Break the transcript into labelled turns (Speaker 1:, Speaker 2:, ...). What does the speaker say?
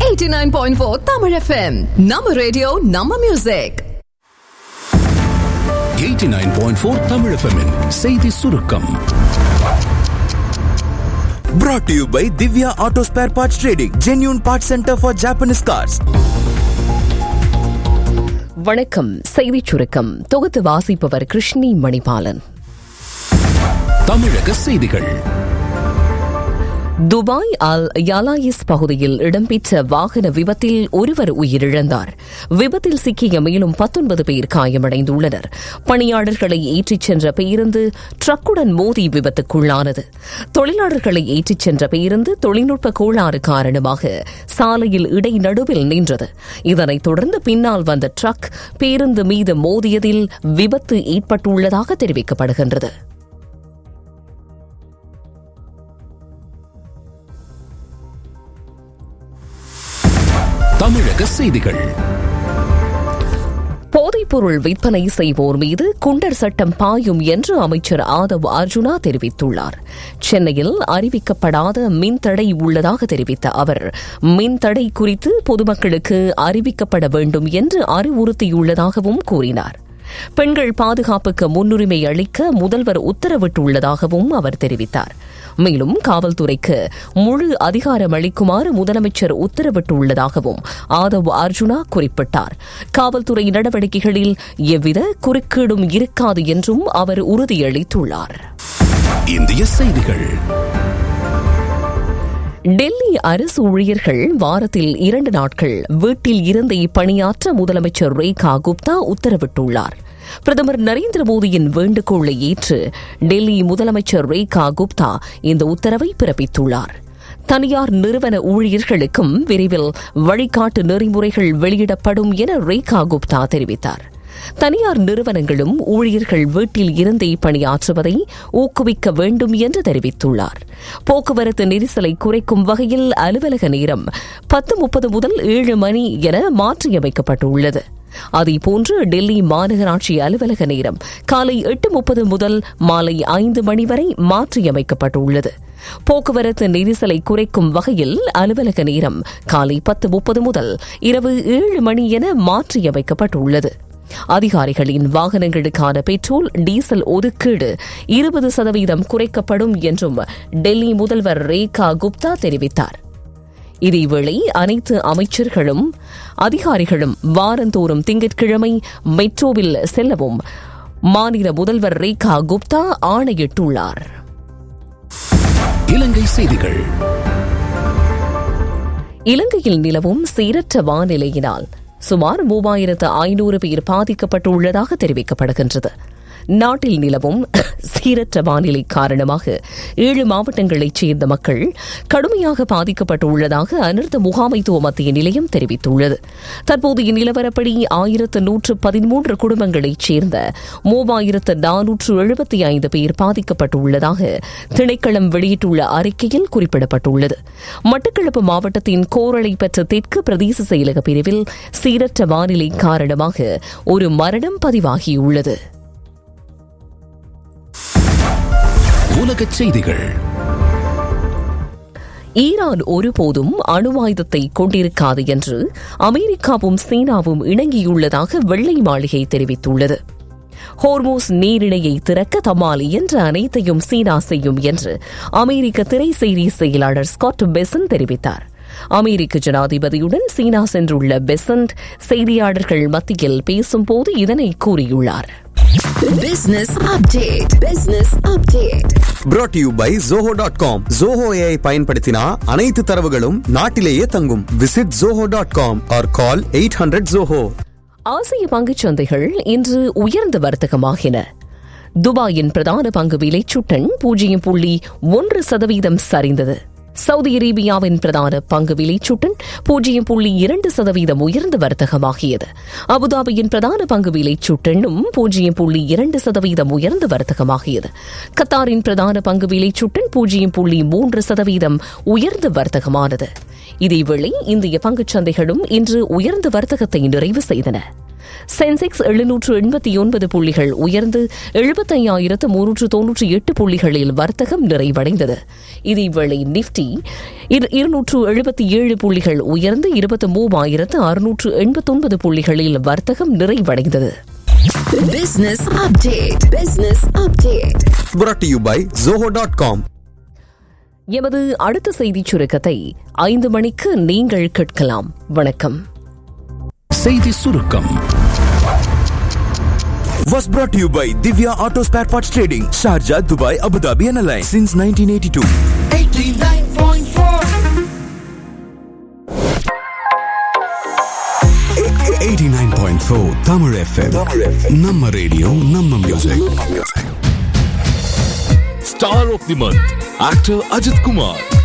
Speaker 1: 89.4 Tamil FM. நம்ம radio நம்ம music
Speaker 2: 89.4 Tamil FM -இன் செய்தி சுருக்கம்
Speaker 3: Brought to you by Divya Auto Spare Parts Trading, genuine parts center for Japanese cars.
Speaker 4: வணக்கம் செய்திச் சுருக்கம் தொகுத்து வாசிப்பவர் கிருஷ்ணி மணிபாலன்
Speaker 2: தமிழக செய்திகள்
Speaker 4: துபாய் அல் யாலாயிஸ் பகுதியில் இடம்பெற்ற வாகன விபத்தில் ஒருவர் உயிரிழந்தார் விபத்தில் சிக்கிய மேலும் பத்தொன்பது பேர் காயமடைந்துள்ளனர் பணியாளர்களை ஏற்றிச் சென்ற பேருந்து ட்ரக்குடன் மோதி விபத்துக்குள்ளானது தொழிலாளர்களை ஏற்றிச் சென்ற பேருந்து தொழில்நுட்ப கோளாறு காரணமாக சாலையில் இடைநடுவில் நின்றது இதனைத் தொடர்ந்து பின்னால் வந்த ட்ரக் பேருந்து மீது மோதியதில் விபத்து ஏற்பட்டுள்ளதாக தெரிவிக்கப்படுகின்றது
Speaker 2: தமிழக செய்திகள்
Speaker 4: போதைப்பொருள் விற்பனை செய்வோர் மீது குண்டர் சட்டம் பாயும் என்று அமைச்சர் ஆதவ் அர்ஜுனா தெரிவித்துள்ளார் சென்னையில் அறிவிக்கப்படாத மின்தடை உள்ளதாக தெரிவித்த அவர் மின்தடை குறித்து பொதுமக்களுக்கு அறிவிக்கப்பட வேண்டும் என்று அறிவுறுத்தியுள்ளதாகவும் கூறினார் பெண்கள் பாதுகாப்புக்கு முன்னுரிமை அளிக்க முதல்வர் உத்தரவிட்டுள்ளதாகவும் அவர் தெரிவித்தார் மேலும் காவல்துறைக்கு முழு அதிகாரம் அளிக்குமாறு முதலமைச்சர் உத்தரவிட்டுள்ளதாகவும் ஆதவ் அர்ஜுனா குறிப்பிட்டார் காவல்துறை நடவடிக்கைகளில் எவ்வித குறுக்கீடும் இருக்காது என்றும் அவர் உறுதியளித்துள்ளார்
Speaker 2: இந்திய செய்திகள்
Speaker 4: டெல்லி அரசு ஊழியர்கள் வாரத்தில் இரண்டு நாட்கள் வீட்டில் இருந்தே பணியாற்ற முதலமைச்சர் ரேகா குப்தா உத்தரவிட்டுள்ளார் பிரதமர் நரேந்திர மோடியின் வேண்டுகோளை ஏற்று டெல்லி முதலமைச்சர் ரேகா குப்தா இந்த உத்தரவை பிறப்பித்துள்ளார் தனியார் நிறுவன ஊழியர்களுக்கும் விரைவில் வழிகாட்டு நெறிமுறைகள் வெளியிடப்படும் என ரேகா குப்தா தெரிவித்தார் தனியார் நிறுவனங்களும் ஊழியர்கள் வீட்டில் இருந்தே பணியாற்றுவதை ஊக்குவிக்க வேண்டும் என்று தெரிவித்துள்ளார் போக்குவரத்து நெரிசலை குறைக்கும் வகையில் அலுவலக நேரம் பத்து முப்பது முதல் ஏழு மணி என மாற்றியமைக்கப்பட்டுள்ளது அதேபோன்று டெல்லி மாநகராட்சி அலுவலக நேரம் காலை எட்டு முப்பது முதல் மாலை ஐந்து மணி வரை மாற்றியமைக்கப்பட்டுள்ளது போக்குவரத்து நெரிசலை குறைக்கும் வகையில் அலுவலக நேரம் காலை பத்து முப்பது முதல் இரவு ஏழு மணி என மாற்றியமைக்கப்பட்டுள்ளது அதிகாரிகளின் வாகனங்களுக்கான பெட்ரோல் டீசல் ஒதுக்கீடு இருபது சதவீதம் குறைக்கப்படும் என்றும் டெல்லி முதல்வர் ரேகா குப்தா தெரிவித்தார் இதேவேளை அனைத்து அமைச்சர்களும் அதிகாரிகளும் வாரந்தோறும் திங்கட்கிழமை மெட்ரோவில் செல்லவும் மாநில முதல்வர் ரேகா குப்தா ஆணையிட்டுள்ளார்
Speaker 2: இலங்கை செய்திகள்
Speaker 4: இலங்கையில் நிலவும் சீரற்ற வானிலையினால் சுமார் மூவாயிரத்து ஐநூறு பேர் பாதிக்கப்பட்டுள்ளதாக தெரிவிக்கப்படுகின்றது நாட்டில் நிலவும் சீரற்ற வானிலை காரணமாக ஏழு மாவட்டங்களைச் சேர்ந்த மக்கள் கடுமையாக பாதிக்கப்பட்டுள்ளதாக அனர்த்த முகாமைத்துவ மத்திய நிலையம் தெரிவித்துள்ளது தற்போதைய நிலவரப்படி ஆயிரத்து நூற்று பதிமூன்று குடும்பங்களைச் சேர்ந்த மூவாயிரத்து நானூற்று எழுபத்தி ஐந்து பேர் பாதிக்கப்பட்டுள்ளதாக திணைக்களம் வெளியிட்டுள்ள அறிக்கையில் குறிப்பிடப்பட்டுள்ளது மட்டக்களப்பு மாவட்டத்தின் கோரளை பெற்ற தெற்கு பிரதேச செயலக பிரிவில் சீரற்ற வானிலை காரணமாக ஒரு மரணம் பதிவாகியுள்ளது
Speaker 2: உலகச் செய்திகள்
Speaker 4: ஈரான் ஒருபோதும் அணு ஆயுதத்தை கொண்டிருக்காது என்று அமெரிக்காவும் சீனாவும் இணங்கியுள்ளதாக வெள்ளை மாளிகை தெரிவித்துள்ளது ஹோர்மோஸ் நீரிணையை திறக்க தம்மால் என்ற அனைத்தையும் சீனா செய்யும் என்று அமெரிக்க திரை செய்தி செயலாளர் ஸ்காட் பெசன் தெரிவித்தார் அமெரிக்க ஜனாதிபதியுடன் சீனா சென்றுள்ள பெசன்ட் செய்தியாளர்கள் மத்தியில் பேசும்போது இதனை கூறியுள்ளார்
Speaker 1: Business update. Business update.
Speaker 3: Brought to you by Zoho.com. Zoho AI பயன்படுத்தினா அனைத்து தரவுகளும் நாட்டிலேயே தங்கும். Visit Zoho.com or call 800 Zoho.
Speaker 4: ஆசிய பங்குச் சந்தைகள் இன்று உயர்ந்த வர்த்தகமாகின துபாயின் பிரதான பங்கு விலை சுட்டன் பூஜ்ஜியம் புள்ளி ஒன்று சதவீதம் சரிந்தது சவுதி அரேபியாவின் பிரதான பங்கு விலை சுட்டன் பூஜ்ஜியம் புள்ளி இரண்டு சதவீதம் உயர்ந்த வர்த்தகமாகியது அபுதாபியின் பிரதான பங்கு விலை சுட்டனும் பூஜ்ஜியம் புள்ளி இரண்டு சதவீதம் உயர்ந்த வர்த்தகமாகியது கத்தாரின் பிரதான பங்கு விலை சுட்டன் பூஜ்ஜியம் புள்ளி மூன்று சதவீதம் உயர்ந்த வர்த்தகமானது இதேவேளை இந்திய பங்குச் சந்தைகளும் இன்று உயர்ந்த வர்த்தகத்தை நிறைவு செய்தன சென்செக்ஸ் எழுநூற்று எண்பத்தி ஒன்பது புள்ளிகள் உயர்ந்து எழுபத்தையாயிரத்து முன்னூற்று தொன்னூற்றி எட்டு புள்ளிகளில் வர்த்தகம் நிறைவடைந்தது இதேவேளை நிப்டி இருநூற்று எழுபத்தி ஏழு புள்ளிகள் உயர்ந்து இருபத்தி மூவாயிரத்து அறுநூற்று எண்பத்தொன்பது புள்ளிகளில் வர்த்தகம் நிறைவடைந்தது
Speaker 1: Business update. Business update.
Speaker 3: brought to you by zoho.com
Speaker 4: எமது அடுத்த செய்திச் சுருக்கத்தை ஐந்து மணிக்கு நீங்கள் கேட்கலாம் வணக்கம்
Speaker 2: செய்தி சுருக்கம்
Speaker 5: was brought to you by Divya Auto Spare Parts Trading, Sharjah, Dubai, Abu Dhabi and Alliance since 1982.
Speaker 2: 89.4 Tamil FM நம்ம ரேடியோ நம்ம music
Speaker 6: Star of the month, actor Ajit Kumar.